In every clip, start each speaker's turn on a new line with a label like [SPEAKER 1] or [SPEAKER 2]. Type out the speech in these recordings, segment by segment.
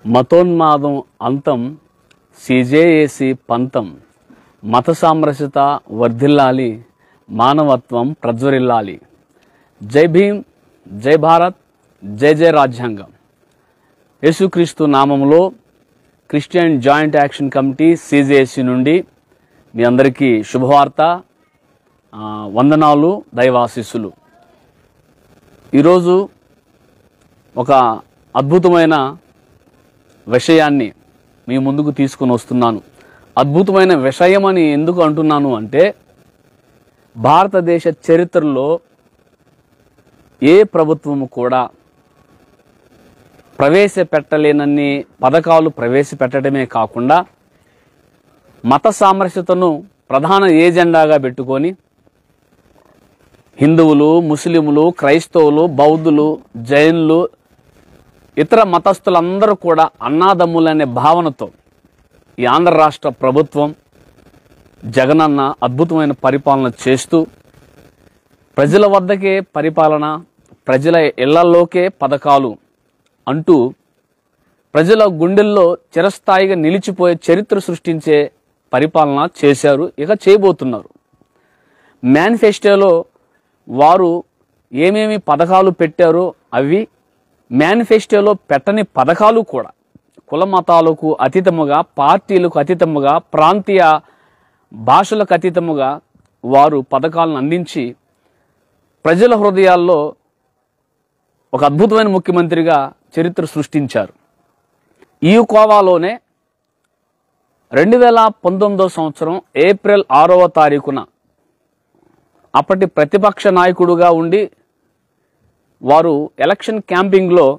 [SPEAKER 1] మతోన్మాదం అంతం సిజేఏసి పంతం మత సామరస్యత వర్ధిల్లాలి మానవత్వం ప్రజ్వరిల్లాలి జై భీమ్ జై భారత్ జై జై రాజ్యాంగం యేసుక్రీస్తు నామములో Christian joint action committee CJC నుండి మీ అందరికీ శుభవార్త ఆ, వందనాలు దైవాశీస్సులు ఈరోజు ఒక అద్భుతమైన విషయాన్ని మీ ముందుకు తీసుకొని వస్తున్నాను అద్భుతమైన విషయం అని ఎందుకు అంటున్నాను అంటే భారతదేశ చరిత్రలో ఏ ప్రభుత్వము కూడా ప్రవేశపెట్టలేనన్ని పథకాలు ప్రవేశపెట్టడమే కాకుండా మత సామరస్యతను ప్రధాన ఏజెండాగా పెట్టుకొని హిందువులు ముస్లింలు క్రైస్తవులు బౌద్ధులు జైన్లు ఇతర మతస్థులందరూ కూడా అన్నాదమ్ములనే భావనతో ఈ ఆంధ్ర రాష్ట్ర ప్రభుత్వం జగనన్న అద్భుతమైన పరిపాలన చేస్తూ ప్రజల వద్దకే పరిపాలన ప్రజల ఇళ్లలోకే పథకాలు అంటూ ప్రజల గుండెల్లో చిరస్థాయిగా నిలిచిపోయే చరిత్ర సృష్టించే పరిపాలన చేశారు ఇక చేయబోతున్నారు మేనిఫెస్టోలో వారు ఏమేమి పథకాలు పెట్టారో అవి మేనిఫెస్టోలో పెట్టని పథకాలు కూడా కుల మతాలకు అతీతముగా పార్టీలకు అతీతముగా ప్రాంతీయ భాషలకు అతీతముగా వారు పథకాలను అందించి ప్రజల హృదయాల్లో ఒక అద్భుతమైన ముఖ్యమంత్రిగా చరిత్ర సృష్టించారు ఈ కోవాలోనే రెండు వేల పంతొమ్మిదో సంవత్సరం ఏప్రిల్ ఆరవ తారీఖున అప్పటి ప్రతిపక్ష నాయకుడుగా ఉండి వారు ఎలక్షన్ క్యాంపింగ్లో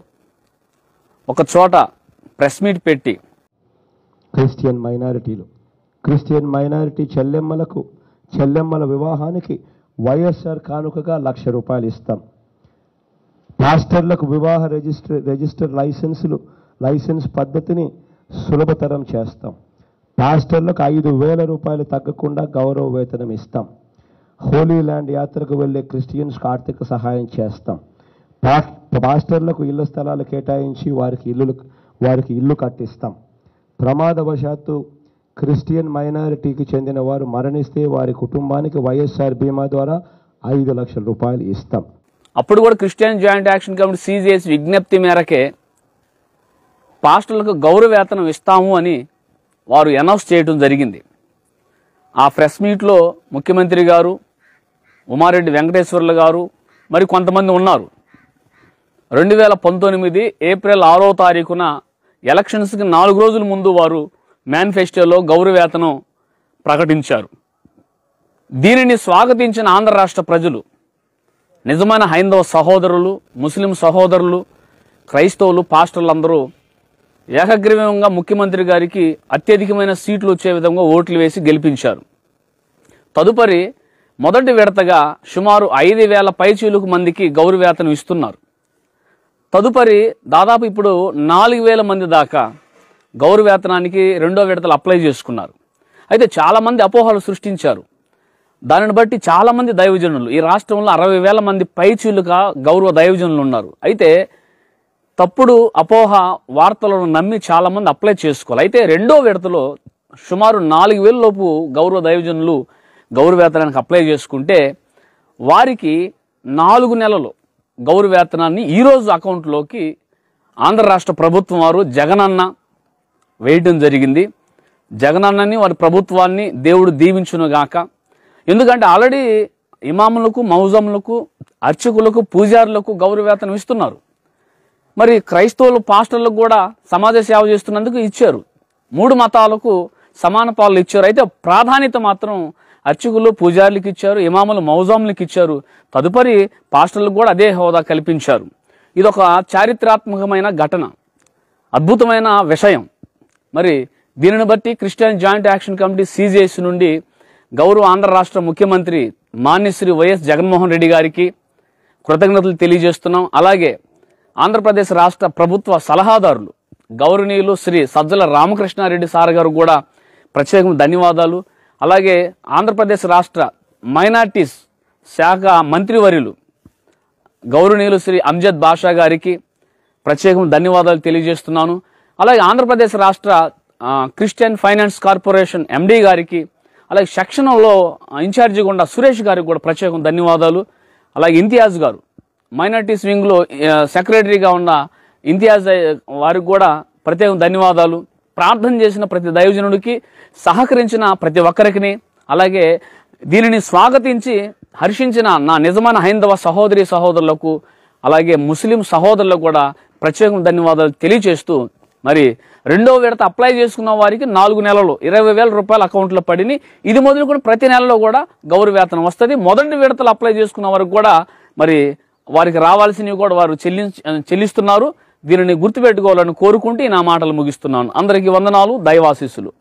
[SPEAKER 1] ఒక చోట ప్రెస్ మీట్ పెట్టి
[SPEAKER 2] క్రిస్టియన్ మైనారిటీలు క్రిస్టియన్ మైనారిటీ చెల్లెమ్మలకు చెల్లెమ్మల వివాహానికి వైఎస్ఆర్ కానుకగా లక్ష రూపాయలు ఇస్తాం పాస్టర్లకు వివాహ రిజిస్టర్ రిజిస్టర్ లైసెన్సులు లైసెన్స్ పద్ధతిని సులభతరం చేస్తాం పాస్టర్లకు ఐదు వేల రూపాయలు తగ్గకుండా గౌరవ వేతనం ఇస్తాం హోలీ ల్యాండ్ యాత్రకు వెళ్లే క్రిస్టియన్స్కి ఆర్థిక సహాయం చేస్తాం పా- పాస్టర్లకు ఇళ్ల స్థలాలు కేటాయించి వారికి ఇల్లు వారికి ఇల్లు కట్టిస్తాం ప్రమాదవశాత్తు క్రిస్టియన్ మైనారిటీకి చెందిన వారు మరణిస్తే వారి కుటుంబానికి వైఎస్ఆర్ బీమా ద్వారా ఐదు లక్షల రూపాయలు ఇస్తాం
[SPEAKER 1] అప్పుడు కూడా క్రిస్టియన్ జాయింట్ యాక్షన్ కమిటీ సీజ్ చేసి విజ్ఞప్తి మేరకే పాస్టర్లకు గౌరవ వేతనం ఇస్తాము అని వారు అనౌన్స్ చేయడం జరిగింది ఆ ప్రెస్ మీట్లో ముఖ్యమంత్రి గారు ఉమారెడ్డి వెంకటేశ్వర్లు గారు మరి కొంతమంది ఉన్నారు రెండు వేల పంతొమ్మిది ఏప్రిల్ ఆరో తారీఖున ఎలక్షన్స్కి నాలుగు రోజుల ముందు వారు మేనిఫెస్టోలో గౌరవ వేతనం ప్రకటించారు దీనిని స్వాగతించిన ఆంధ్ర రాష్ట్ర ప్రజలు నిజమైన హైందవ సహోదరులు ముస్లిం సహోదరులు క్రైస్తవులు పాస్టర్లు అందరూ ఏకగ్రీవంగా ముఖ్యమంత్రి గారికి అత్యధికమైన సీట్లు వచ్చే విధంగా ఓట్లు వేసి గెలిపించారు తదుపరి మొదటి విడతగా సుమారు ఐదు వేల పైచీలకు మందికి గౌరవేతనం ఇస్తున్నారు తదుపరి దాదాపు ఇప్పుడు నాలుగు వేల మంది దాకా గౌరవేతనానికి రెండో విడతలు అప్లై చేసుకున్నారు అయితే చాలామంది అపోహలు సృష్టించారు దానిని బట్టి చాలామంది దైవజనులు ఈ రాష్ట్రంలో అరవై వేల మంది పైచీలుగా గౌరవ దైవజనులు ఉన్నారు అయితే తప్పుడు అపోహ వార్తలను నమ్మి చాలామంది అప్లై చేసుకోవాలి అయితే రెండో విడతలో సుమారు నాలుగు వేల లోపు గౌరవ దైవజనులు గౌరవేతనానికి అప్లై చేసుకుంటే వారికి నాలుగు నెలలు గౌరవేతనాన్ని ఈరోజు అకౌంట్లోకి ఆంధ్ర రాష్ట్ర ప్రభుత్వం వారు జగనన్న వేయటం జరిగింది జగనన్నని వారి ప్రభుత్వాన్ని దేవుడు దీవించునుగాక ఎందుకంటే ఆల్రెడీ ఇమాములకు మౌజములకు అర్చకులకు పూజారులకు గౌరవేతనం ఇస్తున్నారు మరి క్రైస్తవులు పాస్టర్లకు కూడా సమాజ సేవ చేస్తున్నందుకు ఇచ్చారు మూడు మతాలకు సమాన పాలు ఇచ్చారు అయితే ప్రాధాన్యత మాత్రం అర్చకులు పూజారులకు ఇచ్చారు ఇమాములు మౌజాములకు ఇచ్చారు తదుపరి పాస్టర్లకు కూడా అదే హోదా కల్పించారు ఇది ఒక చారిత్రాత్మకమైన ఘటన అద్భుతమైన విషయం మరి దీనిని బట్టి Christian joint action committee CJS నుండి గౌరవ ఆంధ్ర రాష్ట్ర ముఖ్యమంత్రి మాన్యశ్రీ వైఎస్ జగన్మోహన్ రెడ్డి గారికి కృతజ్ఞతలు తెలియజేస్తున్నాం అలాగే ఆంధ్రప్రదేశ్ రాష్ట్ర ప్రభుత్వ సలహాదారులు గౌరవనీయులు శ్రీ సజ్జల రామకృష్ణారెడ్డి సార్ గారు కూడా ప్రత్యేకమైన ధన్యవాదాలు అలాగే ఆంధ్రప్రదేశ్ రాష్ట్ర మైనార్టీస్ శాఖ మంత్రివర్యులు గౌరవనీయులు శ్రీ అంజద్ బాషా గారికి ప్రత్యేకం ధన్యవాదాలు తెలియజేస్తున్నాను అలాగే ఆంధ్రప్రదేశ్ రాష్ట్ర ఆ, క్రిస్టియన్ ఫైనాన్స్ కార్పొరేషన్ ఎండి గారికి అలాగే సెక్షన్లో ఇన్ఛార్జిగా ఉన్న సురేష్ గారికి కూడా ప్రత్యేకం ధన్యవాదాలు అలాగే ఇంతియాజ్ గారు మైనార్టీస్ వింగ్లో ఆ, సెక్రటరీగా ఉన్న ఇంతియాజ్ వారికి కూడా ప్రత్యేకం ధన్యవాదాలు ప్రార్థన చేసిన ప్రతి దైవజనుడికి సహకరించిన ప్రతి ఒక్కరికి అలాగే దీనిని స్వాగతించి హర్షించిన నా నిజమైన హైందవ సహోదరి సహోదరులకు అలాగే ముస్లిం సహోదరులకు కూడా ప్రత్యేకం ధన్యవాదాలు తెలియజేస్తూ మరి రెండో విడత అప్లై చేసుకున్న వారికి నాలుగు నెలలు ఇరవై వేల రూపాయలు అకౌంట్లో పడిని ఇది మొదలుకొని ప్రతి నెలలో కూడా గౌరవ వేతనం వస్తుంది మొదటి విడతలు అప్లై చేసుకున్న వారికి కూడా మరి వారికి రావాల్సినవి కూడా వారు చెల్లి చెల్లిస్తున్నారు దీనిని గుర్తుపెట్టుకోవాలని కోరుకుంటూ ఈ నా మాటలు ముగిస్తున్నాను అందరికీ వందనాలు దైవాశీస్సులు